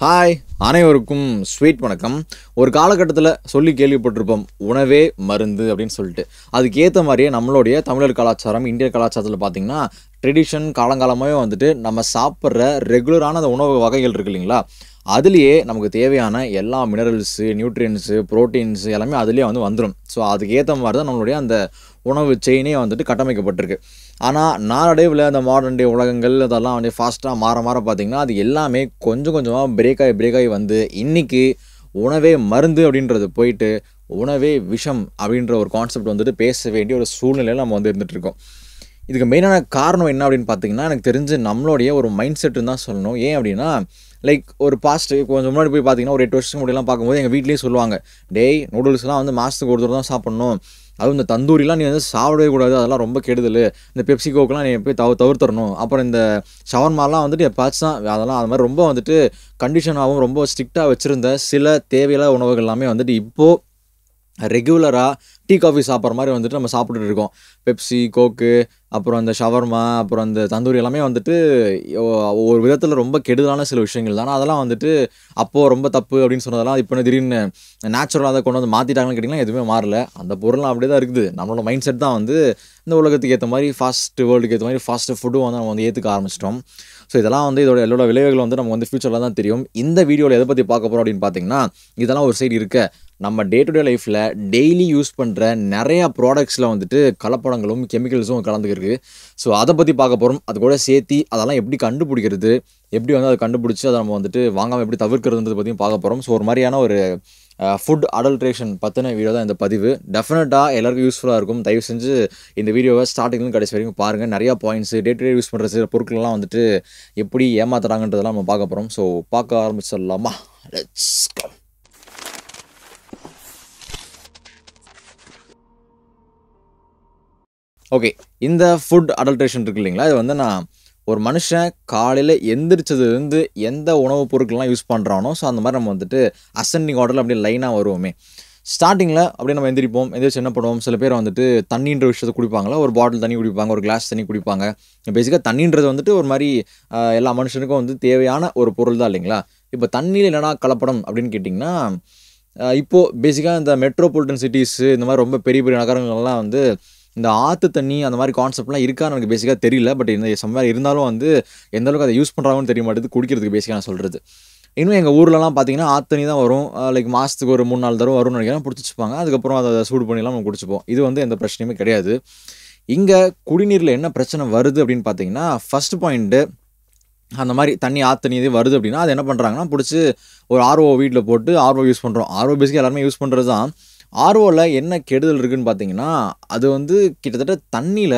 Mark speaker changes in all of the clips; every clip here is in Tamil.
Speaker 1: ஹாய் அனைவருக்கும் ஸ்வீட் வணக்கம் ஒரு காலகட்டத்தில் சொல்லி கேள்விப்பட்டிருப்போம் உணவே மருந்து அப்படின்னு சொல்லிட்டு அதுக்கு ஏற்ற மாதிரியே நம்மளுடைய தமிழர் கலாச்சாரம் இந்திய கலாச்சாரத்தில் பார்த்தீங்கன்னா ட்ரெடிஷன் காலங்காலமாகவே வந்துட்டு நம்ம சாப்பிட்ற ரெகுலரான அந்த உணவு வகைகள் இருக்கு இல்லைங்களா அதுலேயே நமக்கு தேவையான எல்லா மினரல்ஸு நியூட்ரியன்ஸு ப்ரோட்டீன்ஸு எல்லாமே அதுலேயே வந்து வந்துடும் ஸோ அதுக்கு ஏற்ற மாதிரி தான் நம்மளுடைய அந்த உணவு செயினே வந்துட்டு கட்டமைக்கப்பட்டிருக்கு ஆனால் நாளடைவில் அந்த மாடர்ன் டே உலகங்கள் அதெல்லாம் வந்து ஃபாஸ்ட்டாக மாற மாற பார்த்திங்கன்னா அது எல்லாமே கொஞ்சம் கொஞ்சமாக பிரேக் ஆகி பிரேக் ஆகி வந்து இன்றைக்கி உணவே மருந்து அப்படின்றது போயிட்டு உணவே விஷம் அப்படின்ற ஒரு கான்செப்ட் வந்துட்டு பேச வேண்டிய ஒரு சூழ்நிலையில் நம்ம வந்து இருந்துட்டு இருக்கோம் இதுக்கு மெயினான காரணம் என்ன அப்படின்னு பார்த்தீங்கன்னா எனக்கு தெரிஞ்சு நம்மளுடைய ஒரு மைண்ட் செட்டுன்னு தான் சொல்லணும் ஏன் அப்படின்னா லைக் ஒரு பாஸ்ட் கொஞ்சம் முன்னாடி போய் பார்த்தீங்கன்னா ஒரு எட்டு வருஷத்துக்கு முன்னாடிலாம் பார்க்கும்போது எங்கள் வீட்லேயும் சொல்லுவாங்க டேய் நூடுல்ஸ்லாம் வந்து மாதத்துக்கு ஒரு தடவை தான் சாப்பிட்ணும் அதுவும் இந்த தந்தூரிலாம் நீ வந்து சாப்பிடவே கூடாது அதெல்லாம் ரொம்ப கெடுதல் இந்த பெப்சி கோக்கெலாம் நீ போய் தவிர தவிர்த்தரணும் அப்புறம் இந்த ஷவர்மாலாம் வந்துட்டு எப்பாச்சும் தான் அதெல்லாம் அது மாதிரி ரொம்ப வந்துட்டு கண்டிஷனாகவும் ரொம்ப ஸ்ட்ரிக்டாக வச்சுருந்த சில தேவையில்லாத உணவுகள் எல்லாமே வந்துட்டு இப்போது ரெகுலராக டீ காஃபி சாப்பிட்ற மாதிரி வந்துட்டு நம்ம சாப்பிட்டுட்டு இருக்கோம் பெப்சி கோக்கு அப்புறம் அந்த ஷவர்மா அப்புறம் அந்த தந்தூரி எல்லாமே வந்துட்டு ஒ- ஒரு விதத்தில் ரொம்ப கெடுதலான சில விஷயங்கள் தான் ஆனா அதெல்லாம் வந்துட்டு அப்போது ரொம்ப தப்பு அப்படின்னு சொன்னதெல்லாம் இப்போ என்ன திடீர்னு நேச்சுரலாக அதை கொண்டு வந்து மாற்றிட்டாங்கன்னு கேட்டிங்கன்னா எதுவுமே மாறல அந்த பொருள்லாம் அப்படியே தான் இருக்குது நம்மளோட மைண்ட் செட் தான் வந்து இந்த உலகத்துக்கு ஏற்ற மாதிரி ஃபாஸ்ட் வேர்ல்டுக்கு ஏற்ற மாதிரி ஃபாஸ்ட் ஃபுட்டும் வந்து நம்ம வந்து ஏற்றுக்க ஆரம்பிச்சிட்டோம் ஸோ இதெல்லாம் வந்து இதோட எல்லோட விளைவுகள் வந்து நம்ம வந்து ஃபியூச்சரில் தான் தெரியும் இந்த வீடியோவில் எதை பற்றி பார்க்க போகிறோம் அப்படின்னு பார்த்தீங்கன்னா இதெல்லாம் ஒரு சைடு இருக்க நம்ம டே டு டே லைஃப்பில் டெய்லி யூஸ் பண்ணுற நிறையா ப்ராடக்ட்ஸில் வந்துட்டு கலப்படங்களும் கெமிக்கல்ஸும் கலந்துருக்கு ஸோ அதை பற்றி பார்க்க போகிறோம் அது கூட சேர்த்தி அதெல்லாம் எப்படி கண்டுபிடிக்கிறது எப்படி வந்து அதை கண்டுபிடிச்சி அதை நம்ம வந்துட்டு வாங்காமல் எப்படி தவிர்க்கிறதுன்றதை பற்றியும் பார்க்க போகிறோம் ஸோ ஒரு மாதிரியான ஒரு ஃபுட் அடல்ட்ரேஷன் பற்றின வீடியோ தான் இந்த பதிவு டெஃபினட்டாக எல்லாருக்கும் யூஸ்ஃபுல்லாக இருக்கும் தயவு செஞ்சு இந்த வீடியோவை ஸ்டார்டிங்லேருந்து கடைசி வரைக்கும் பாருங்கள் நிறையா points day to day use பண்ணுற சில பொருட்கள்லாம் வந்துட்டு எப்படி ஏமாத்துறாங்கன்றதெல்லாம் நம்ம பார்க்க போகிறோம் ஸோ பார்க்க ஆரம்பிச்சிடலாமா லெட்ஸ் go ஓகே இந்த ஃபுட் அடல்ட்ரேஷன் இருக்கு இல்லைங்களா இது வந்து நான் ஒரு மனுஷன் காலையில் எந்திரிச்சதுலேருந்து எந்த உணவுப் பொருட்கள்லாம் யூஸ் பண்ணுறானோ ஸோ அந்த மாதிரி நம்ம வந்துட்டு அசெண்டிங் ஆர்டரில் அப்படியே லைனாக வருவோமே ஸ்டார்டிங்கில் அப்படியே நம்ம எந்திரிப்போம் எந்திரிச்சு என்ன பண்ணுவோம் சில பேர் வந்துட்டு தண்ணின்ற விஷயத்தை குடிப்பாங்களா ஒரு பாட்டில் தண்ணி குடிப்பாங்க ஒரு கிளாஸ் தண்ணி குடிப்பாங்க பேசிக்காக தண்ணின்றது வந்துட்டு ஒரு மாதிரி ஆஹ், எல்லா மனுஷனுக்கும் வந்து தேவையான ஒரு பொருள் தான் இல்லைங்களா இப்போ தண்ணியில் என்னடா கலப்படம் அப்படின்னு கேட்டிங்கன்னா ஆஹ், இப்போது பேசிக்காக இந்த மெட்ரோபாலிட்டன் சிட்டிஸு இந்த மாதிரி ரொம்ப பெரிய பெரிய நகரங்கள்லாம் வந்து இந்த ஆற்று தண்ணி அந்த மாதிரி கான்செப்ட்லாம் இருக்கான்னு எனக்கு பேசிக்காக தெரியல பட் இந்த சம்வேர் இருந்தாலும் வந்து எந்த அளவுக்கு அதை யூஸ் பண்ணுறாங்கன்னு தெரிய மாட்டேது குடிக்கிறதுக்கு பேசிக்காக நான் சொல்கிறது இன்னும் எங்கள் ஊர்லலாம் பார்த்தீங்கன்னா ஆற்று தண்ணி தான் வரும் லைக் மாதத்துக்கு ஒரு மூணு நாலு தடவை வரும்னு நினைக்கிறேன் பிடிச்சி வச்சுப்பாங்க அதுக்கப்புறம் அதை சூடு பண்ணிலாம் நம்ம குடிச்சுப்போம் இது வந்து எந்த பிரச்சனையுமே கிடையாது இங்கே குடிநீரில் என்ன பிரச்சனை வருது அப்படின்னு பார்த்தீங்கன்னா ஃபர்ஸ்ட் பாயிண்ட்டு அந்த மாதிரி தண்ணி ஆற்று தண்ணி இது வருது அப்படின்னா அது என்ன பண்ணுறாங்கன்னா பிடிச்சி ஒரு ஆர்ஓ வீட்டில் போட்டு ஆர்ஓ யூஸ் பண்ணுறோம் ஆர்ஓ பேசிக்காக எல்லாருமே யூஸ் பண்ணுறது தான் ஆர்ஓவில் என்ன கெடுதல் இருக்குன்னு பார்த்தீங்கன்னா அது வந்து கிட்டத்தட்ட தண்ணியில்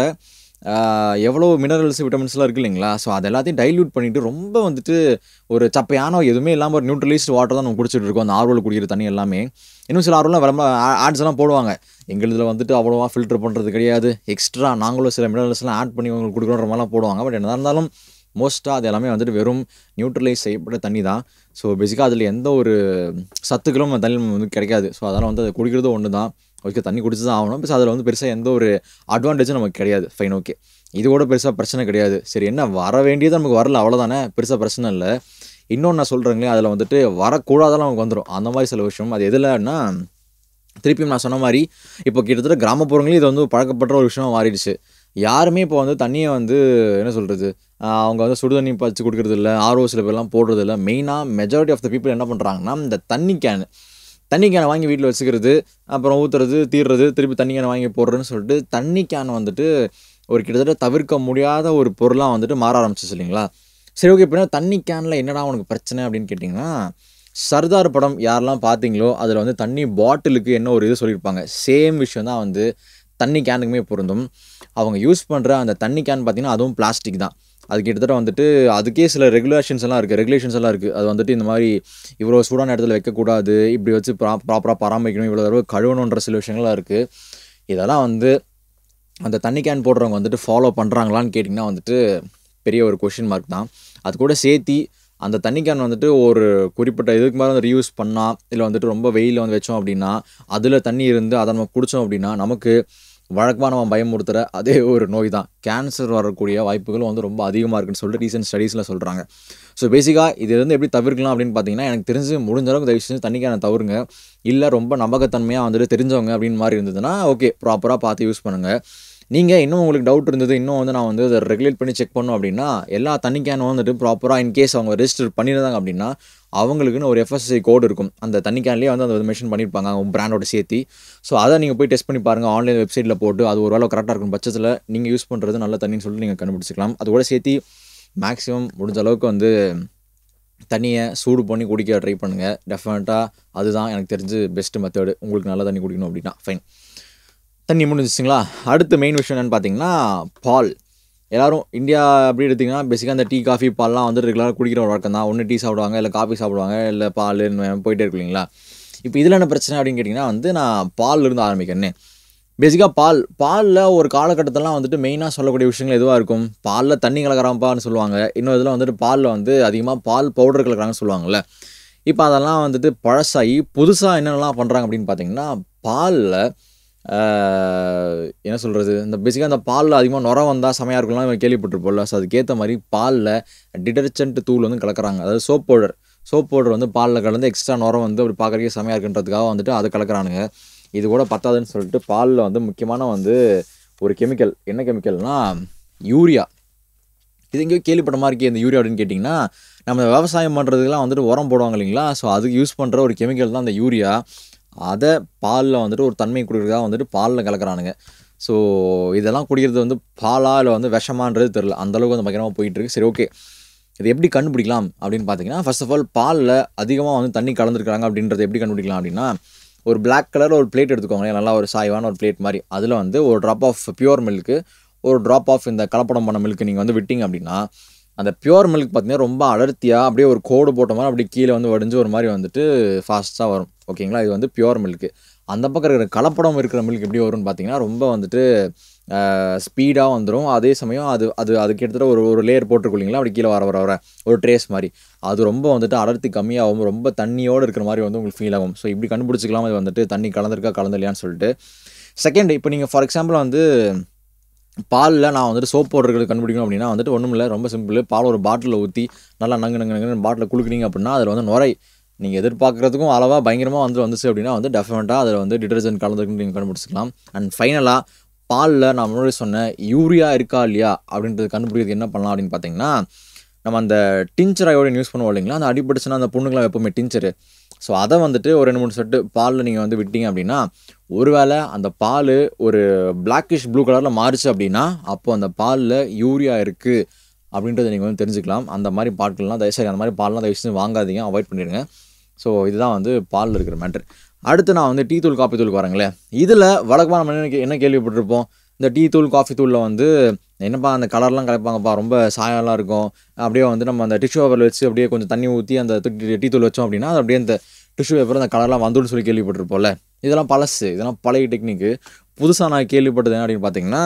Speaker 1: எவ்வளோ மினரல்ஸ் விட்டமின்ஸ்லாம் இருக்கு இல்லைங்களா ஸோ அது எல்லாத்தையும் டைல்யூட் பண்ணிவிட்டு ரொம்ப வந்துட்டு ஒரு சப்பையான எதுவுமே இல்லாமல் ஒரு நியூட்ரலைஸ்ட் வாட்டர் தான் நம்ம குடிச்சிட்டு இருக்கோம் அந்த ஆர்ஓவில் குடிக்கிற தண்ணி எல்லாமே இன்னும் சில ஆர்வலாம் விளம்ப ஆட்ஸ் எல்லாம் போடுவாங்க எங்களுதில் வந்துட்டு அவ்வளோவா ஃபில்டர் பண்ணுறது கிடையாது எக்ஸ்ட்ரா நாங்களும் சில மினரல்ஸ்லாம் ஆட் பண்ணி உங்களுக்கு கொடுக்குறோன்ற மாதிரிலாம் போடுவாங்க பட் என்ன இருந்தாலும் மோஸ்ட்டாக அது எல்லாமே வந்துட்டு வெறும் நியூட்ரலைஸ் செய்யப்பட்ட தண்ணி தான் ஸோ பேசிக்காக அதில் எந்த ஒரு சத்துக்களும் அந்த தண்ணி வந்து கிடைக்காது ஸோ அதனால் வந்து அதை குடிக்கிறது ஒன்று தான் ஓகே தண்ணி குடிச்சு தான் ஆகணும் ப்ளஸ் அதில் வந்து பெருசாக எந்த ஒரு அட்வான்டேஜும் நமக்கு கிடையாது ஃபைன் ஓகே இது கூட பெருசாக பிரச்சனை கிடையாது சரி என்ன வர வேண்டியது நமக்கு வரல அவ்வளோதானே பெருசாக பிரச்சனை இல்லை இன்னொன்று நான் சொல்கிறேங்களே அதில் வந்துட்டு வரக்கூடாதெல்லாம் நமக்கு வந்துடும் அந்த மாதிரி சில விஷயம் அது எதுலன்னா திருப்பியும் நான் சொன்ன மாதிரி இப்போ கிட்டத்தட்ட கிராமப்புறங்களையும் இது வந்து பழக்கப்பட்ட ஒரு விஷயமா மாறிடுச்சு யாருமே இப்போ வந்து தண்ணியை வந்து என்ன சொல்கிறது அவங்க வந்து சுடு தண்ணி பச்சு கொடுக்குறது இல்லை ஆர்ஓ சில பேர்லாம் போடுறது இல்லை மெயினாக மெஜாரிட்டி ஆஃப் த பீப்புள் என்ன பண்ணுறாங்கன்னா இந்த தண்ணி கேன் தண்ணி கேனை வாங்கி வீட்டில் வச்சுக்கிறது அப்புறம் ஊற்றுறது தீர்றது திருப்பி தண்ணி கேனை வாங்கி போடுறதுன்னு சொல்லிட்டு தண்ணி கேன் வந்துட்டு ஒரு கிட்டத்தட்ட தவிர்க்க முடியாத ஒரு பொருளாக வந்துட்டு மாற ஆரம்பிச்சிச்சு இல்லைங்களா சரி ஓகே இப்போ தண்ணி கேனில் என்னடா உனக்கு பிரச்சனை அப்படின்னு கேட்டிங்கன்னா சர்தார் படம் யாரெல்லாம் பார்த்தீங்களோ அதில் வந்து தண்ணி பாட்டிலுக்கு என்ன ஒரு இது சொல்லியிருப்பாங்க சேம் விஷயம் தான் வந்து தண்ணி கேனுக்குமே பொருந்தும் அவங்க யூஸ் பண்ணுற அந்த தண்ணி கேன் பார்த்தீங்கன்னா அதுவும் பிளாஸ்டிக் தான் அது கிட்டத்தட்ட வந்துட்டு அதுக்கே சில ரெகுலேஷன்ஸ் எல்லாம் இருக்குது ரெகுலேஷன்ஸ் எல்லாம் இருக்குது அது வந்துட்டு இந்த மாதிரி இவ்வளோ சூடான இடத்துல வைக்கக்கூடாது இப்படி வச்சு ப்ரா ப்ராப்பராக பராமரிக்கணும் இவ்வளோ தடவை கழுவணுன்ற சில விஷயங்கள்லாம் இருக்குது இதெல்லாம் வந்து அந்த தண்ணி கேன் போடுறவங்க வந்துட்டு ஃபாலோ பண்ணுறாங்களான்னு கேட்டிங்கன்னா வந்துட்டு பெரிய ஒரு கொஷின் மார்க் தான் அது கூட சேர்த்தி அந்த தண்ணி கேன் வந்துட்டு ஒரு குறிப்பிட்ட இதுக்கு மேலே வந்து ரீயூஸ் பண்ணால் இல்லை வந்துட்டு ரொம்ப வெயிலில் வந்து வச்சோம் அப்படின்னா அதில் தண்ணி இருந்து அதை நம்ம குடித்தோம் அப்படின்னா நமக்கு வழக்கமாக நம்ம பயமுறுத்துகிற அதே ஒரு நோய் தான் கேன்சர் வரக்கூடிய வாய்ப்புகளும் வந்து ரொம்ப அதிகமாக இருக்குன்னு சொல்லிட்டு ரீசெண்ட் ஸ்டடீஸில் சொல்கிறாங்க ஸோ பேசிக்காக இது வந்து எப்படி தவிர்க்கலாம் அப்படின்னு பார்த்தீங்கன்னா எனக்கு தெரிஞ்சு முடிஞ்ச அளவுக்கு தயவு செஞ்சு தண்ணிக்கான தவிருங்க இல்லை ரொம்ப நம்பகத்தன்மையாக வந்துட்டு தெரிஞ்சவங்க அப்படின்னு மாதிரி இருந்ததுன்னா ஓகே ப்ராப்பராக பார்த்து யூஸ் பண்ணுங்கள் நீங்கள் இன்னும் உங்களுக்கு டவுட் இருந்தது இன்னும் வந்து நான் வந்து அதை ரெகுலேட் பண்ணி செக் பண்ணோம் அப்படின்னா எல்லா தண்ணி கேனும் வந்துட்டு ப்ராப்பராக இன்கேஸ் அவங்க ரெஜிஸ்டர் பண்ணியிருந்தாங்க அப்படின்னா அவங்களுக்குன்னு ஒரு எஃப்எஸ்ஐ கோடு இருக்கும் அந்த தண்ணி கேன்லேயே வந்து அதை மென்ஷன் பண்ணியிருப்பாங்க அவங்க பிராண்டோட சேர்த்து ஸோ அதை நீங்கள் போய் டெஸ்ட் பண்ணி பாருங்கள் ஆன்லைன் வெப்சைட்டில் போட்டு அது ஒரு வேளை கரெக்டாக இருக்கும் பட்சத்தில் நீங்கள் யூஸ் பண்ணுறது நல்ல தண்ணின்னு சொல்லிட்டு நீங்கள் கண்டுபிடிச்சிக்கலாம் அது கூட சேர்த்து மேக்ஸிமம் முடிஞ்ச அளவுக்கு வந்து தண்ணியை சூடு பண்ணி குடிக்க ட்ரை பண்ணுங்கள் டெஃபினட்டாக அதுதான் எனக்கு தெரிஞ்சு பெஸ்ட்டு மெத்தடு உங்களுக்கு நல்ல தண்ணி குடிக்கணும் அப்படின்னா ஃபைன் தண்ணி முடிஞ்சிச்சுங்களா அடுத்த மெயின் விஷயம் என்னென்னு பார்த்தீங்கன்னா பால் எல்லாரும் இந்தியா அப்படி எடுத்திங்கன்னா பேசிக்காக அந்த டீ காஃபி பால்லாம் வந்து ரெகுலராக குடிக்கிற ஒரு வழக்கம் தான் ஒன்று டீ சாப்பிடுவாங்க இல்லை காஃபி சாப்பிடுவாங்க இல்லை பால் போயிட்டே இருக்கு இல்லைங்களா இப்போ இதில் என்ன பிரச்சனை அப்படின்னு கேட்டிங்கன்னா வந்து நான் பால் இருந்து ஆரம்பிக்கிறேன்னு பேசிக்காக பால் பாலில் ஒரு காலகட்டத்திலலாம் வந்துட்டு மெயினாக சொல்லக்கூடிய விஷயங்கள் எதுவாக இருக்கும் பாலில் தண்ணி கலக்கிறான்ப்பான்னு சொல்லுவாங்க இன்னும் இதில் வந்துட்டு பாலில் வந்து அதிகமாக பால் பவுடர் கலக்கிறாங்கன்னு சொல்லுவாங்கள்ல இப்போ அதெல்லாம் வந்துட்டு பழசாகி புதுசாக என்னென்னலாம் பண்ணுறாங்க அப்படின்னு பார்த்தீங்கன்னா பாலில் என்ன சொல்கிறது இந்த பேசிக்காக அந்த பாலில் அதிகமாக நுர வந்தால் செமையாக இருக்கும்லாம் நம்ம கேள்விப்பட்டிருப்போம்ல ஸோ அதுக்கேற்ற மாதிரி பாலில் டிடர்ஜென்ட் தூள் வந்து கலக்கிறாங்க அதாவது சோப் பவுடர் சோப் பவுடர் வந்து பாலில் கலந்து எக்ஸ்ட்ரா நுர வந்து அப்படி பார்க்குறக்கே செமையாக இருக்குன்றதுக்காக வந்துட்டு அதை கலக்கிறானுங்க இது கூட பத்தாதுன்னு சொல்லிட்டு பாலில் வந்து முக்கியமான வந்து ஒரு கெமிக்கல் என்ன கெமிக்கல்னா யூரியா இது எங்கேயோ கேள்விப்பட்ட மாதிரி இருக்கே இந்த யூரியா அப்படின்னு கேட்டிங்கன்னா நம்ம விவசாயம் பண்ணுறதுக்கெலாம் வந்துட்டு உரம் போடுவாங்க இல்லைங்களா ஸோ அதுக்கு யூஸ் பண்ணுற ஒரு கெமிக்கல் தான் அந்த யூரியா அதை பாலில் வந்துட்டு ஒரு தன்மை கொடுக்குறதுக்காக வந்துட்டு பாலில் கலக்கிறானுங்க ஸோ இதெல்லாம் குடிக்கிறது வந்து பாலா இல்லை வந்து விஷமான்றது தெரில அந்தளவுக்கு வந்து பயங்கரமாக போயிட்டுருக்கு சரி ஓகே இது எப்படி கண்டுபிடிக்கலாம் அப்படின்னு பார்த்தீங்கன்னா ஃபர்ஸ்ட் ஆஃப் ஆல் பாலில் அதிகமாக வந்து தண்ணி கலந்துருக்காங்க அப்படின்றத எப்படி கண்டுபிடிக்கலாம் அப்படின்னா ஒரு பிளாக் கலர் ஒரு பிளேட் எடுத்துக்கோங்க நல்லா ஒரு சாய்வான ஒரு பிளேட் மாதிரி அதில் வந்து ஒரு ட்ராப் ஆஃப் பியூர் மில்க்கு ஒரு ட்ராப் ஆஃப் இந்த கலப்படம் பண்ண மில்க் நீங்கள் வந்து விட்டீங்க அப்படின்னா அந்த பியூர் மில்க் பார்த்தீங்கன்னா ரொம்ப அடர்த்தியாக அப்படியே ஒரு கோடு போட்ட மாதிரி அப்படியே கீழே வந்து வடிஞ்சு ஒரு மாதிரி வந்துட்டு ஃபாஸ்ட்டாக வரும் ஓகேங்களா இது வந்து பியூர் மில்க்கு அந்த பக்கம் இருக்கிற கலப்படம் இருக்கிற மில்க் எப்படி வரும்னு பார்த்தீங்கன்னா ரொம்ப வந்துட்டு ஸ்பீடாக வந்துடும் அதே சமயம் அது அது அது கிட்டத்தட்ட ஒரு ஒரு லேயர் போட்டிருக்கும் இல்லைங்களா அப்படி கீழே வர வர வர ஒரு ட்ரேஸ் மாதிரி அது ரொம்ப வந்துட்டு அடர்த்தி கம்மியாகும் ரொம்ப தண்ணியோடு இருக்கிற மாதிரி வந்து உங்களுக்கு ஃபீல் ஆகும் ஸோ இப்படி கண்டுபிடிச்சிக்கலாம் அது வந்துட்டு தண்ணி கலந்துருக்கா கலந்துலையான்னு சொல்லிட்டு செகண்ட் இப்போ நீங்கள் ஃபார் எக்ஸாம்பிள் வந்து பாலில் நான் வந்துட்டு சோப் பவுடர்கள் கண்டுபிடிக்கணும் அப்படின்னா வந்துட்டு ஒன்றும் இல்லை ரொம்ப சிம்பிள் பால் ஒரு பாட்டிலில் ஊற்றி நல்லா நங்கு நங்கு நங்குன்னு பாட்டில் குளுக்குறீங்க அப்படின்னா அதில் வந்து நுரை நீங்கள் எதிர்பார்க்குறதுக்கும் அளவாக பயங்கரமாக வந்து வந்துச்சு அப்படின்னா வந்து டெஃபினட்டாக அதில் வந்து டிடர்ஜென்ட் கலந்துருக்குன்னு நீங்கள் கண்டுபிடிச்சிக்கலாம் அண்ட் ஃபைனலாக பாலில் நான் முன்னாடி சொன்னேன் யூரியா இருக்கா இல்லையா அப்படின்றது கண்டுபிடிக்கிறது என்ன பண்ணலாம் அப்படின்னு பார்த்தீங்கன்னா நம்ம அந்த டிஞ்சர் அயோடின் யூஸ் பண்ணுவோம் இல்லைங்களா அந்த அடிபட்டுச்சுன்னா அந்த பொண்ணுங்களாம் எப்போவுமே டிஞ்சரு ஸோ அதை வந்துட்டு ஒரு ரெண்டு மூணு செட்டு பாலில் நீங்கள் வந்து விட்டீங்க அப்படின்னா ஒருவேளை அந்த பால் ஒரு பிளாக்கிஷ் ப்ளூ கலரில் மாறுச்சு அப்படின்னா அப்போ அந்த பாலில் யூரியா இருக்குது அப்படின்றத நீங்கள் வந்து தெரிஞ்சுக்கலாம் அந்த மாதிரி பாட்கள்லாம் தயவுசெய்து அந்த மாதிரி பால்லாம் தயவு செஞ்சு வாங்காதீங்க அவாய்ட் பண்ணிடுங்க ஸோ இதுதான் வந்து பாலில் இருக்கிற மேட்ரு அடுத்து நான் வந்து டீ தூள் காப்பி தூளுக்கு வரேங்களே இதில் வழக்கமாக நம்ம என்ன என்ன கேள்விப்பட்டிருப்போம் இந்த டீ தூள் காஃபி தூளில் வந்து என்னப்பா அந்த கலர்லாம் கலப்பாங்கப்பா ரொம்ப சாயம்லாம் இருக்கும் அப்படியே வந்து நம்ம அந்த டிஷ்யூ பேப்பரில் வச்சு அப்படியே கொஞ்சம் தண்ணி ஊற்றி அந்த டீ தூள் வச்சோம் அப்படின்னா அது அப்படியே அந்த டிஷ்யூ பேப்பர் அந்த கலர்லாம் வந்துடும் சொல்லி கேள்விப்பட்டிருப்போம்ல இதெல்லாம் பழசு இதெல்லாம் பழைய டெக்னிக்கு புதுசாக நான் கேள்விப்பட்டது என்ன அப்படின்னு பார்த்தீங்கன்னா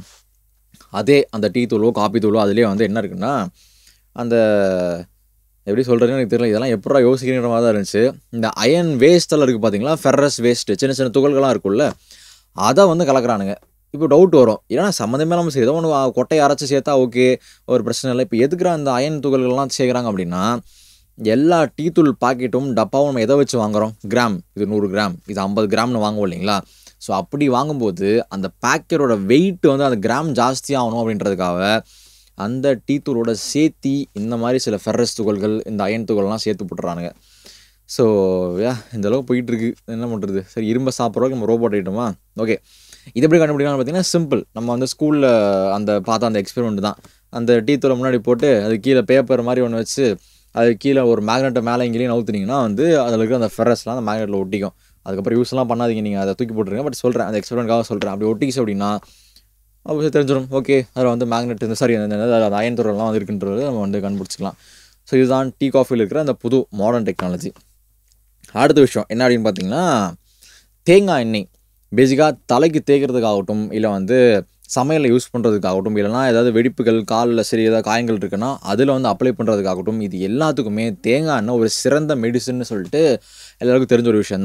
Speaker 1: அதே அந்த டீ தூளோ காப்பி தூளோ அதுலேயே வந்து என்ன இருக்குன்னா அந்த எப்படி சொல்கிறதுன்னு எனக்கு தெரியல இதெல்லாம் எப்படா யோசிக்கிற மாதிரி தான் இருந்துச்சு இந்த அயன் வேஸ்ட்டெல்லாம் இருக்குது பார்த்தீங்களா ஃபெர்ரஸ் வேஸ்ட்டு சின்ன சின்ன துகள்கள்லாம் இருக்கும்ல அதை வந்து கலக்குறானுங்க இப்போ டவுட் வரும் ஏன்னா சம்மந்தமே நம்ம சரி ஏதோ ஒன்று கொட்டையை அரைச்சி சேர்த்தா ஓகே ஒரு பிரச்சனை இல்லை இப்போ எதுக்குற அந்த அயன் துகள்கள்லாம் சேர்க்குறாங்க அப்படின்னா எல்லா டீ தூள் பாக்கெட்டும் டப்பாவும் நம்ம எதை வச்சு வாங்குறோம் கிராம் இது நூறு கிராம் இது ஐம்பது கிராம்னு வாங்குவோம் இல்லைங்களா ஸோ அப்படி வாங்கும்போது அந்த பேக்கெட்டோட வெயிட் வந்து அந்த கிராம் ஜாஸ்தியாகணும் அப்படின்றதுக்காக அந்த டீ தூளோட சேர்த்தி இந்த மாதிரி சில ஃபெர்ரஸ் துகள்கள் இந்த அயன் துகள்லாம் சேர்த்து போட்டுறானுங்க ஸோ யா இந்த அளவுக்கு போயிட்டுருக்கு என்ன பண்ணுறது சரி இரும்பை சாப்பிட்றோம் நம்ம ரோபோட் ஐட்டமா ஓகே இது எப்படி கண்டுபிடிக்கலாம்னு பார்த்தீங்கன்னா சிம்பிள் நம்ம வந்து ஸ்கூலில் அந்த பார்த்தா அந்த எக்ஸ்பெரிமெண்ட் தான் அந்த டீ தூளை முன்னாடி போட்டு அது கீழே பேப்பர் மாதிரி ஒன்று வச்சு அது கீழே ஒரு மேக்னெட்டை மேலே இங்கேயும் நவுத்துனீங்கன்னா வந்து அதில் இருக்கிற அந்த ஃபெரஸ்லாம் அந்த மேக்னெட்டில் ஒட்டிக்கும் அதுக்கப்புறம் யூஸ்லாம் பண்ணாதீங்க நீங்கள் அதை தூக்கி போட்டுருங்க பட் சொல்கிறேன் அந்த எக்ஸ்பெரிமெண்ட்காக சொல்கிறேன் அப்படி ஒட்டிக்கிச்சு அப்படின்னா அப்போ தெரிஞ்சிடும் ஓகே அதில் வந்து மேக்னெட் இந்த சாரி அந்த அந்த அயன் துறையெல்லாம் வந்து இருக்குன்றது நம்ம வந்து கண்டுபிடிச்சிக்கலாம் ஸோ இதுதான் டீ காஃபியில் இருக்கிற அந்த புது மாடர்ன் டெக்னாலஜி அடுத்த விஷயம் என்ன அப்படின்னு பார்த்தீங்கன்னா தேங்காய் எண்ணெய் பேசிக்காக தலைக்கு தேய்க்கிறதுக்காகட்டும் இல்லை வந்து சமையலில் யூஸ் பண்ணுறதுக்காகட்டும் இல்லைனா ஏதாவது வெடிப்புகள் காலில் சரி ஏதாவது காயங்கள் இருக்குன்னா அதில் வந்து அப்ளை பண்ணுறதுக்காகட்டும் இது எல்லாத்துக்குமே தேங்காய் எண்ணெய் ஒரு சிறந்த மெடிசன்னு சொல்லிட்டு எல்லாருக்கும் தெரிஞ்ச ஒரு விஷயந்தான்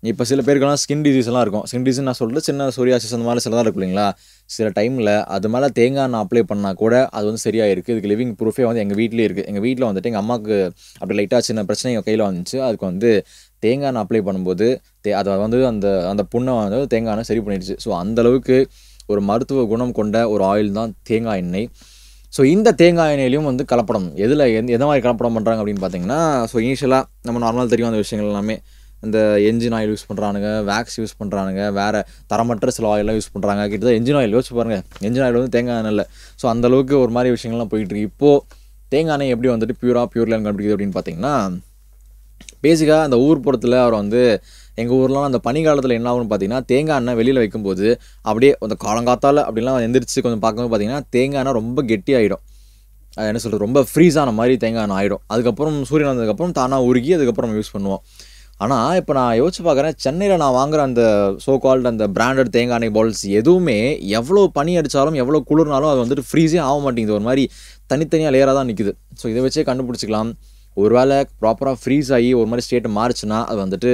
Speaker 1: இப்போ சில பேருக்கெல்லாம் ஸ்கின் டிசீஸ் எல்லாம் இருக்கும் ஸ்கின் டிசீஸ் நான் சொல்கிறது சின்ன சோரியாசிஸ் அந்த மாதிரி சிலதான் இருக்கும் இல்லைங்களா சில டைமில் அது மேலே தேங்காய் எண்ணெய் அப்ளை பண்ணால் கூட அது வந்து சரியாக இருக்குது இதுக்கு லிவிங் ப்ரூஃபே வந்து எங்கள் வீட்டிலே இருக்குது எங்கள் வீட்டில் வந்துட்டு எங்கள் அம்மாவுக்கு அப்படி லைட்டாக சின்ன பிரச்சனை எங்கள் கையில் வந்துச்சு அதுக்கு வந்து தேங்காய் எண்ணெய் அப்ளை பண்ணும்போது தே அதை வந்து அந்த அந்த புண்ணை வந்து தேங்காய் எண்ணெய் சரி பண்ணிடுச்சு ஸோ அந்தளவுக்கு ஒரு மருத்துவ குணம் கொண்ட ஒரு ஆயில் தான் தேங்காய் எண்ணெய் ஸோ இந்த தேங்காய் எண்ணெயிலையும் வந்து கலப்படம் எதில் எந்த எந்த மாதிரி கலப்படம் பண்ணுறாங்க அப்படின்னு பார்த்தீங்கன்னா ஸோ இனிஷியலாக நம்ம நார்மலாக தெரியும் அந்த விஷயங்கள் எல்லாமே இந்த என்ஜின் ஆயில் யூஸ் பண்ணுறானுங்க வேக்ஸ் யூஸ் பண்ணுறானுங்க வேறு தரமற்ற சில ஆயிலாம் யூஸ் பண்ணுறாங்க கிட்டத்தட்ட என்ஜின் ஆயில் யோசிச்சு பாருங்கள் என்ஜின் ஆயில் வந்து தேங்காய் எண்ணெய் இல்லை ஸோ அந்தளவுக்கு ஒரு மாதிரி விஷயங்கள்லாம் போயிட்டு இருக்கு இப்போது தேங்காய் எண்ணெய் எப்படி வந்துட்டு பியூராக பியூர்லேன்னு கண்டுபிடிக்குது அப்படின்னு பார்த்தீங்கன்னா பேசிக்காக அந்த ஊர் புறத்தில் அவர் வந்து எங்கள் ஊர்லாம் அந்த பனிக்காலத்தில் என்ன ஆகும்னு பார்த்தீங்கன்னா தேங்காய் எண்ணெய் வெளியில் வைக்கும்போது அப்படியே அந்த காலங்காத்தால் அப்படிலாம் எந்திரிச்சு கொஞ்சம் பார்க்கும்போது பார்த்தீங்கன்னா தேங்காய் எண்ணெய் ரொம்ப கெட்டியாயிடும் அது என்ன சொல்கிறது ரொம்ப ஃப்ரீஸ் ஆன மாதிரி தேங்காய் எண்ணெய் ஆகிடும் அதுக்கப்புறம் சூரியன் வந்ததுக்கப்புறம் தானாக உருகி அதுக்கப்புறம் நம்ம யூஸ் பண்ணுவோம் ஆனால் இப்போ நான் யோசிச்சு பார்க்குறேன் சென்னையில் நான் வாங்குற அந்த சோ கால்டு அந்த பிராண்டட் தேங்காய் எண்ணெய் பால்ஸ் எதுவுமே எவ்வளோ பனி அடித்தாலும் எவ்வளோ குளிர்னாலும் அது வந்துட்டு ஃப்ரீஸே ஆக மாட்டேங்குது ஒரு மாதிரி தனித்தனியாக லேயராக தான் நிற்குது ஸோ இதை வச்சே கண்டுபிடிச்சிக்கலாம் ஒருவேளை ப்ராப்பராக ஃப்ரீஸ் ஆகி ஒரு மாதிரி ஸ்டேட் மாறுச்சுன்னா அது வந்துட்டு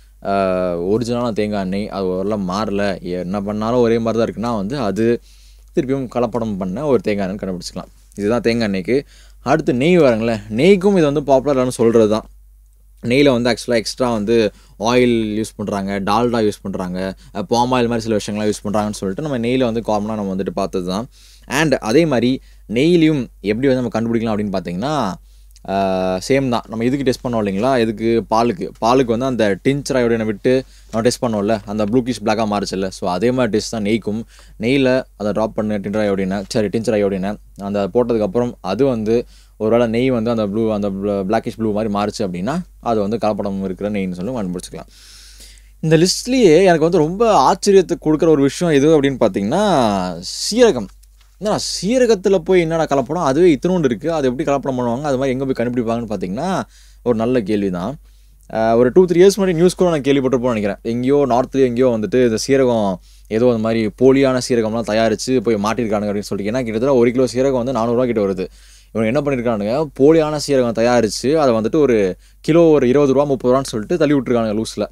Speaker 1: ஒரிஜினலான தேங்காய் எண்ணெய் அது ஓரளவு மாறல என்ன பண்ணாலும் ஒரே மாதிரி தான் இருக்குன்னா வந்து அது திருப்பியும் கலப்படம் பண்ண ஒரு தேங்காய் எண்ணெய் கண்டுபிடிச்சிக்கலாம் இதுதான் தேங்காய் எண்ணெய்க்கு அடுத்து நெய் வரங்களேன் நெய்க்கும் இது வந்து பாப்புலரானு சொல்கிறது தான் நெய்யில் வந்து ஆக்சுவலாக எக்ஸ்ட்ரா வந்து ஆயில் யூஸ் பண்ணுறாங்க டால்டா யூஸ் பண்ணுறாங்க பாம் ஆயில் மாதிரி சில விஷயங்கள்லாம் யூஸ் பண்ணுறாங்கன்னு சொல்லிட்டு நம்ம நெய்யில் வந்து காமனாக நம்ம வந்துட்டு பார்த்தது தான் அண்ட் அதே மாதிரி நெய்லையும் எப்படி வந்து நம்ம கண்டுபிடிக்கலாம் அப்படின்னு பார்த்தீங்கன்னா சேம் தான் நம்ம இதுக்கு டெஸ்ட் பண்ணோம் இல்லைங்களா இதுக்கு பாலுக்கு பாலுக்கு வந்து அந்த டின்ச்சர் அயோடினை விட்டு நம்ம டெஸ்ட் பண்ணோம்ல அந்த ப்ளூக்கிஷ் பிளாக்காக மாறுச்சுல்ல ஸோ அதே மாதிரி டெஸ்ட் தான் நெய்க்கும் நெய்யில் அதை ட்ராப் பண்ண டின்டர் அயோடினை சரி டின்ச்சர் அயோடினை அந்த போட்டதுக்கப்புறம் அது வந்து ஒருவேளை நெய் வந்து அந்த ப்ளூ அந்த பிளாக்கிஷ் ப்ளூ மாதிரி மாறுச்சு அப்படின்னா அது வந்து கலப்படம் இருக்கிற நெய்ன்னு சொல்லி கண்டுபிடிச்சிக்கலாம் இந்த லிஸ்ட்லேயே எனக்கு வந்து ரொம்ப ஆச்சரியத்தை கொடுக்குற ஒரு விஷயம் எது அப்படின்னு பார்த்தீங்கன்னா சீரகம் என்னடா சீரகத்தில் போய் என்னடா கலப்படம் அதுவே இத்தனோண்டு இருக்குது அது எப்படி கலப்படம் பண்ணுவாங்க அது மாதிரி எங்கே போய் கண்டுபிடிப்பாங்கன்னு பார்த்தீங்கன்னா ஒரு நல்ல கேள்வி தான் ஒரு டூ த்ரீ இயர்ஸ் முன்னாடி நியூஸ் கூட நான் கேள்விப்பட்டிருப்போம்னு நினைக்கிறேன் எங்கேயோ நார்த்லேயோ எங்கேயோ வந்துட்டு இந்த சீரகம் ஏதோ அந்த மாதிரி போலியான சீரகம்லாம் தயாரித்து போய் மாட்டிருக்கானுங்க அப்படின்னு சொல்லிட்டு ஏன்னா கிட்டத்தட்ட ஒரு கிலோ சீரகம் வந்து நானூறுரூவா கிட்ட வருது இவங்க என்ன பண்ணியிருக்கானுங்க போலியான சீரகம் தயாரித்து அதை வந்துட்டு ஒரு கிலோ ஒரு இருபது ரூபா முப்பது ரூபான்னு சொல்லிட்டு தள்ளி விட்ருக்காங்க லூஸில்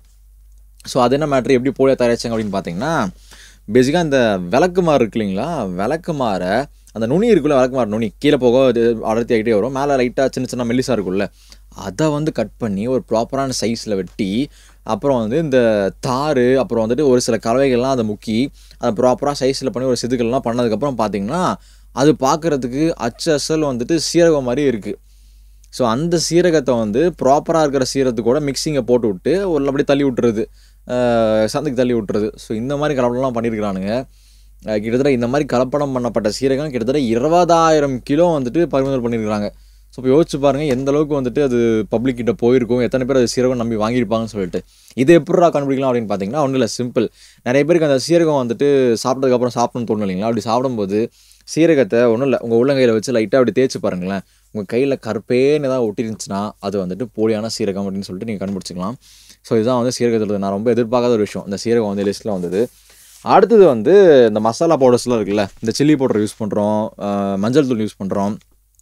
Speaker 1: ஸோ அது என்ன மேட்ரு எப்படி போலியாக தயாரிச்சாங்க அப்படின்னு பார்த்தீங்கன்னா பேசிக்காக இந்த விளக்குமாறு இருக்கு இல்லைங்களா விளக்குமாரை அந்த நுனி இருக்குல்ல விளக்குமாறு நுனி கீழே போக இது அடர்த்தி ஆகிட்டே வரும் மேலே லைட்டாக சின்ன சின்ன மெல்லிசாக இருக்குல்ல அதை வந்து கட் பண்ணி ஒரு ப்ராப்பரான சைஸில் வெட்டி அப்புறம் வந்து இந்த தார் அப்புறம் வந்துட்டு ஒரு சில கலவைகள்லாம் அதை முக்கி அதை ப்ராப்பராக சைஸில் பண்ணி ஒரு செதுக்கள்லாம் பண்ணதுக்கப்புறம் பார்த்தீங்கன்னா அது பார்க்குறதுக்கு அச்சு அசல் வந்துட்டு சீரகம் மாதிரி இருக்குது ஸோ அந்த சீரகத்தை வந்து ப்ராப்பராக இருக்கிற சீரகத்து கூட மிக்சிங்கை போட்டு விட்டு ஒரு அப்படி தள்ளி விட்டுறது சந்தைக்கு தள்ளி விட்டுறது ஸோ இந்த மாதிரி கலப்படம்லாம் பண்ணியிருக்கிறானுங்க கிட்டத்தட்ட இந்த மாதிரி கலப்படம் பண்ணப்பட்ட சீரகம் கிட்டத்தட்ட இருபதாயிரம் கிலோ வந்துட்டு பறிமுதல் பண்ணியிருக்கிறாங்க ஸோ இப்போ யோசிச்சு பாருங்கள் எந்த அளவுக்கு வந்துட்டு அது பப்ளிக் கிட்ட போயிருக்கும் எத்தனை பேர் அது சீரகம் நம்பி வாங்கியிருப்பாங்கன்னு சொல்லிட்டு இது எப்படா கண்டுபிடிக்கலாம் அப்படின்னு பார்த்தீங்கன்னா ஒன்றும் இல்லை சிம்பிள் நிறைய பேருக்கு அந்த சீரகம் வந்துட்டு சாப்பிட்டதுக்கப்புறம் சாப்பிடணும்னு தோணும் இல்லைங்களா அப்படி சாப்பிடும்போது சீரகத்தை ஒன்றும் இல்லை உங்கள் உள்ளங்கையில் வச்சு லைட்டாக அப்படி தேய்ச்சி பாருங்களேன் உங்கள் கையில் கருப்பேன்னு ஏதாவது ஒட்டிருந்துச்சுன்னா அது வந்துட்டு போலியான சீரகம் அப்படின்னு சொல்லிட்டு நீங்கள் கண்டுபிடிச்சிக்கலாம் ஸோ இதுதான் வந்து சீரகத்தில் நான் ரொம்ப எதிர்பார்க்காத ஒரு விஷயம் இந்த சீரகம் வந்து லிஸ்ட்டில் வந்தது அடுத்தது வந்து இந்த மசாலா பவுடர்ஸ்லாம் இருக்குல்ல இந்த சில்லி பவுடர் யூஸ் பண்ணுறோம் மஞ்சள் தூள் யூஸ் பண்ணுறோம்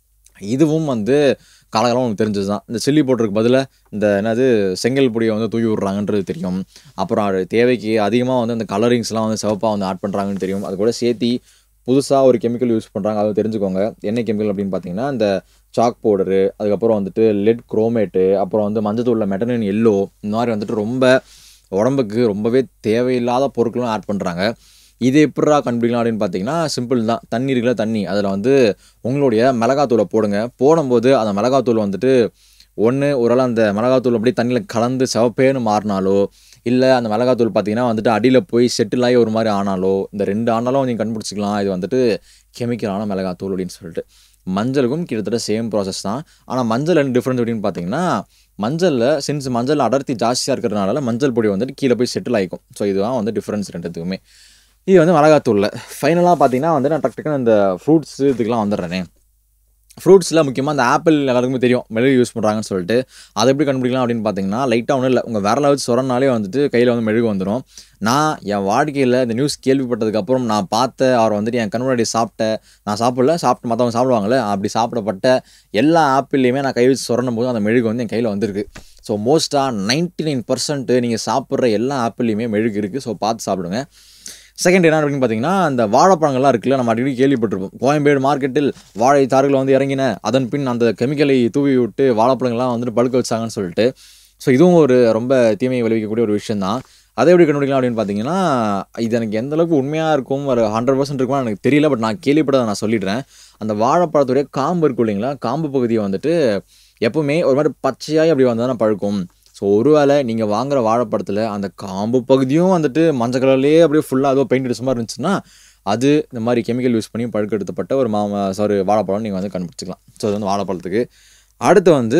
Speaker 1: இதுவும் வந்து காலகாலம் உங்களுக்கு தெரிஞ்சது தான் இந்த சில்லி பவுடருக்கு பதிலாக இந்த என்னது செங்கல் பொடியை வந்து தூக்கி விட்றாங்கன்றது தெரியும் அப்புறம் அது தேவைக்கு அதிகமாக வந்து அந்த கலரிங்ஸ்லாம் வந்து சிவப்பாக வந்து ஆட் பண்ணுறாங்கன்னு தெரியும் அது கூட சேர்த்தி புதுசாக ஒரு கெமிக்கல் யூஸ் பண்ணுறாங்க அதை தெரிஞ்சுக்கோங்க என்ன கெமிக்கல் அப்படின்னு பார்த்தீங்கன்னா இந்த சாக் பவுடரு அதுக்கப்புறம் வந்துட்டு லெட் குரோமேட்டு அப்புறம் வந்து மஞ்சத்தூளில் மெட்டனின் எல்லோ இந்த மாதிரி வந்துட்டு ரொம்ப உடம்புக்கு ரொம்பவே தேவையில்லாத பொருட்களும் ஆட் பண்ணுறாங்க இது எப்படா கண்டுபிடிக்கலாம் அப்படின்னு பார்த்தீங்கன்னா சிம்பிள் தான் தண்ணி இருக்குல்ல தண்ணி அதில் வந்து உங்களுடைய மிளகாத்தூளை போடுங்க போடும்போது அந்த மிளகாத்தூள் வந்துட்டு ஒன்று ஒரு அந்த மிளகாத்தூள் அப்படியே தண்ணியில் கலந்து சிவப்பேன்னு மாறினாலோ இல்லை அந்த மிளகாத்தூள் பார்த்தீங்கன்னா வந்துட்டு அடியில் போய் செட்டில் ஆகி ஒரு மாதிரி ஆனாலோ இந்த ரெண்டு ஆனாலும் நீங்கள் கண்டுபிடிச்சிக்கலாம் இது வந்துட்டு கெமிக்கலான மிளகாத்தூள் அப்படின்னு சொல்லிட்டு மஞ்சளுக்கும் கிட்டத்தட்ட சேம் ப்ராசஸ் தான் ஆனால் மஞ்சள் என்ன டிஃப்ரெண்ட் அப்படின்னு பார்த்தீங்கன்னா மஞ்சளில் சின்ஸ் மஞ்சள் அடர்த்தி ஜாஸ்தியாக இருக்கிறதுனால மஞ்சள் பொடி வந்துட்டு கீழே போய் செட்டில் ஆகிக்கும் ஸோ இதுதான் வந்து டிஃப்ரென்ஸ் ரெண்டுத்துக்குமே இது வந்து மிளகாத்தூளில் ஃபைனலாக பார்த்தீங்கன்னா வந்து நான் டக்கு டக்குன்னு இந்த ஃப்ரூட்ஸு இதுக்கெலாம் வந்துடுறேனே ஃப்ரூட்ஸில் முக்கியமாக அந்த ஆப்பிள் எல்லாருக்குமே தெரியும் மெழுகு யூஸ் பண்ணுறாங்கன்னு சொல்லிட்டு அதை எப்படி கண்டுபிடிக்கலாம் அப்படின்னு பார்த்தீங்கன்னா லைட்டாக ஒன்றும் இல்லை உங்கள் விரலை வச்சு சொரனாலே வந்துட்டு கையில் வந்து மெழுகு வந்துடும் நான் என் வாழ்க்கையில் இந்த நியூஸ் கேள்விப்பட்டதுக்கப்புறம் நான் பார்த்த அவர் வந்துட்டு என் கண் முன்னாடி சாப்பிட்ட நான் சாப்பிடல சாப்பிட்டு மற்றவங்க சாப்பிடுவாங்கல்ல அப்படி சாப்பிடப்பட்ட எல்லா ஆப்பிள்லையுமே நான் கை வச்சு சொரணும் போது அந்த மெழுகு வந்து என் கையில் வந்திருக்கு ஸோ மோஸ்ட்டாக நைன்ட்டி நைன் பர்சன்ட்டு நீங்கள் சாப்பிட்ற எல்லா ஆப்பிள்லையுமே மெழுகு இருக்குது ஸோ பார்த்து சாப்பிடுங்க செகண்ட் என்ன அப்படின்னு பார்த்தீங்கன்னா அந்த வாழைப்பழங்கள்லாம் இருக்குல்ல நம்ம அடிக்கடி கேள்விப்பட்டிருப்போம் கோயம்பேடு மார்க்கெட்டில் வாழை தார்கள் வந்து இறங்கின அதன் பின் அந்த கெமிக்கலை தூவி விட்டு வாழைப்பழங்கள்லாம் வந்துட்டு பழுக்க வச்சாங்கன்னு சொல்லிட்டு ஸோ இதுவும் ஒரு ரொம்ப தீமையை விளைவிக்கக்கூடிய ஒரு விஷயம் தான் அதை எப்படி கண்டுபிடிக்கலாம் அப்படின்னு பார்த்தீங்கன்னா இது எனக்கு எந்த அளவுக்கு உண்மையாக இருக்கும் ஒரு ஹண்ட்ரட் பர்சன்ட் இருக்குமா எனக்கு தெரியல பட் நான் கேள்விப்பட்டதை நான் சொல்லிடுறேன் அந்த வாழைப்பழத்துடைய காம்பு இருக்கும் இல்லைங்களா காம்பு பகுதியை வந்துட்டு எப்பவுமே ஒரு மாதிரி பச்சையாகி அப்படி வந்தால் தான் பழுக்கும் ஸோ ஒருவேளை நீங்கள் வாங்குற வாழைப்பழத்தில் அந்த காம்பு பகுதியும் வந்துட்டு மஞ்சள் கலர்லேயே அப்படியே ஃபுல்லாக அதுவும் பெயிண்ட் அடிச்ச மாதிரி இருந்துச்சுன்னா அது இந்த மாதிரி கெமிக்கல் யூஸ் பண்ணி பழுக்கெடுத்தப்பட்ட ஒரு மா சாரி வாழைப்பழம் நீங்கள் வந்து கண்டுபிடிச்சிக்கலாம் ஸோ அது வந்து வாழைப்பழத்துக்கு அடுத்து வந்து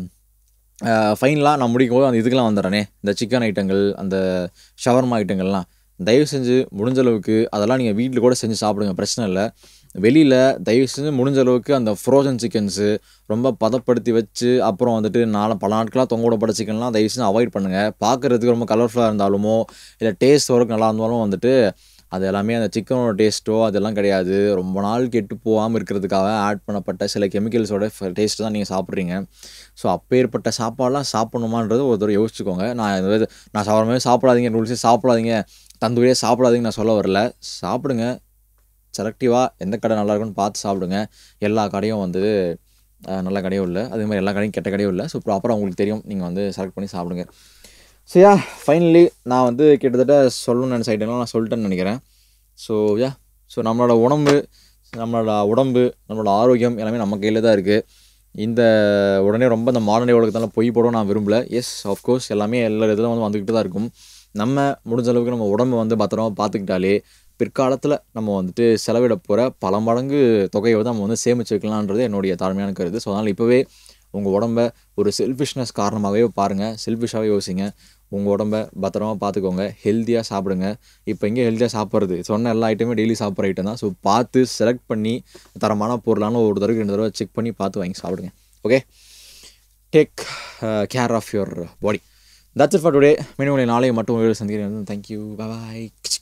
Speaker 1: ஃபைனலாக நான் முடிக்கும் போது அந்த இதுக்கெலாம் வந்துடுறேனே இந்த சிக்கன் ஐட்டங்கள் அந்த ஷவர்மா ஐட்டங்கள்லாம் தயவு செஞ்சு முடிஞ்ச அளவுக்கு அதெல்லாம் நீங்கள் வீட்டில் கூட செஞ்சு சாப்பிடுங்க பிரச்சனை இல்லை வெளியில் தயவு செஞ்சு முடிஞ்ச அளவுக்கு அந்த ஃப்ரோசன் சிக்கன்ஸு ரொம்ப பதப்படுத்தி வச்சு அப்புறம் வந்துட்டு நாலு பல நாட்களாக தொங்க விடப்பட்ட சிக்கன்லாம் தயவு செஞ்சு அவாய்ட் பண்ணுங்கள் பார்க்குறதுக்கு ரொம்ப கலர்ஃபுல்லாக இருந்தாலுமோ இல்லை டேஸ்ட் வரைக்கும் நல்லா இருந்தாலும் வந்துட்டு அது எல்லாமே அந்த சிக்கனோட டேஸ்ட்டோ அதெல்லாம் கிடையாது ரொம்ப நாள் கெட்டு போகாமல் இருக்கிறதுக்காக ஆட் பண்ணப்பட்ட சில கெமிக்கல்ஸோட டேஸ்ட்டு தான் நீங்கள் சாப்பிட்றீங்க ஸோ அப்பேற்பட்ட சாப்பாடெலாம் சாப்பிடணுமான்றது ஒரு தடவை யோசிச்சுக்கோங்க நான் இது நான் சாப்பிட்ற சாப்பிடாதீங்க ரூல்ஸே சாப்பிடாதீங்க தந்தூரியே சாப்பிடாதீங்கன்னு நான் சொல்ல வரல சாப்பிடுங்க செலக்டிவாக எந்த கடை நல்லா இருக்குன்னு பார்த்து சாப்பிடுங்க எல்லா கடையும் வந்து அஹ், நல்ல கடையும் இல்லை அதே மாதிரி எல்லா கடையும் கெட்ட கடையும் இல்லை ஸோ ப்ராப்பராக உங்களுக்கு தெரியும் நீங்கள் வந்து செலக்ட் பண்ணி சாப்பிடுங்க ஸோ யா ஃபைனலி நான் வந்து கிட்டத்தட்ட சொல்லணும்னு நினச்ச ஐட்டம்லாம் நான் சொல்லிட்டேன்னு நினைக்கிறேன் ஸோ யா ஸோ நம்மளோட உடம்பு நம்மளோட உடம்பு நம்மளோட ஆரோக்கியம் எல்லாமே நம்ம கையில் தான் இருக்குது இந்த உடனே ரொம்ப இந்த மாடர்ன் உலகத்தால் பொய் போட நான் விரும்பல எஸ் ஆஃப்கோர்ஸ் எல்லாமே எல்லா இதில் வந்து வந்துக்கிட்டு தான் இருக்கும் நம்ம முடிஞ்ச அளவுக்கு நம்ம உடம்பை வந்து பத்திரமா பார்த்துக்கிட்டாலே பிற்காலத்தில் நம்ம வந்துட்டு செலவிட போகிற பல மடங்கு தொகையை வந்து நம்ம வந்து சேமிச்சு வைக்கலான்றது என்னுடைய தாழ்மையான கருத்து ஸோ அதனால் இப்போவே உங்கள் உடம்ப ஒரு செல்ஃபிஷ்னஸ் காரணமாகவே பாருங்கள் செல்ஃபிஷாகவே யோசிங்க உங்கள் உடம்ப பத்திரமா பார்த்துக்கோங்க ஹெல்த்தியாக சாப்பிடுங்க இப்போ எங்கே ஹெல்த்தியாக சாப்பிட்றது சொன்ன எல்லா ஐட்டமே டெய்லி சாப்பிட்ற ஐட்டம் தான் ஸோ பார்த்து செலக்ட் பண்ணி தரமான பொருளான ஒரு தடவை ரெண்டு தடவை செக் பண்ணி பார்த்து வாங்கி சாப்பிடுங்க okay take care of your body that's it for today மீண்டும் உங்களை நாளைக்கு மட்டும் சந்திக்கிறேன் தேங்க்யூ பாய்